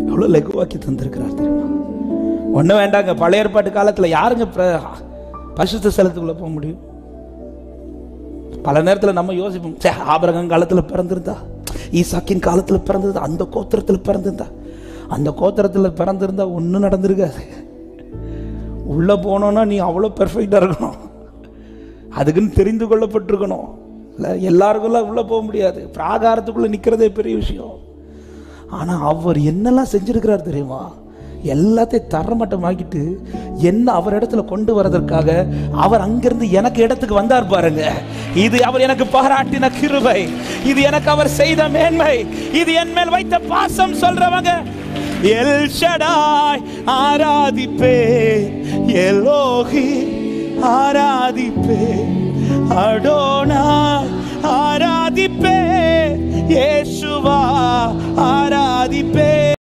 எவ்வளோ லெகுவாக்கி தந்திருக்கிறார் தெரியுமா ஒன்றும் வேண்டாங்க பழைய ஏற்பாட்டு காலத்தில் யாருங்க பிர- பரிசுத்த ஸ்தலத்துக்குள்ள போக முடியும் பல நேரத்தில் நம்ம யோசிப்போம் சே ஆபரகம் காலத்தில் பிறந்திருந்தா ஈசாக்கின் காலத்தில் பிறந்திருந்தா அந்த கோத்திரத்தில் பிறந்திருந்தா அந்த கோத்திரத்தில் பிறந்திருந்தா ஒன்றும் நடந்திருக்காது உள்ளே போனோன்னா நீ அவ்வளோ பெர்ஃபெக்டாக இருக்கணும் அதுக்குன்னு தெரிந்து கொள்ளப்பட்டிருக்கணும் இல்லை எல்லாருக்குள்ள உள்ளே போக முடியாது பிராகாரத்துக்குள்ளே நிற்கிறதே பெரிய விஷயம் ஆனால் அவர் என்னெல்லாம் செஞ்சிருக்கிறார் தெரியுமா எல்லாத்தையும் தரமட்டமாக்கிட்டு என்ன அவர் இடத்துல கொண்டு வரதற்காக அவர் அங்கிருந்து எனக்கு இடத்துக்கு வந்தார் பாருங்க இது அவர் எனக்கு பாராட்டின கிருபை இது எனக்கு அவர் செய்த மேன்மை இது என் மேல் வைத்த பாசம் சொல்றவங்க எல் ஷடாய் ஆராதிப்பே எலோகி ஆராதிப்பே அடோனா ஆராதிப்பே இயேசுவா ஆராதிப்பே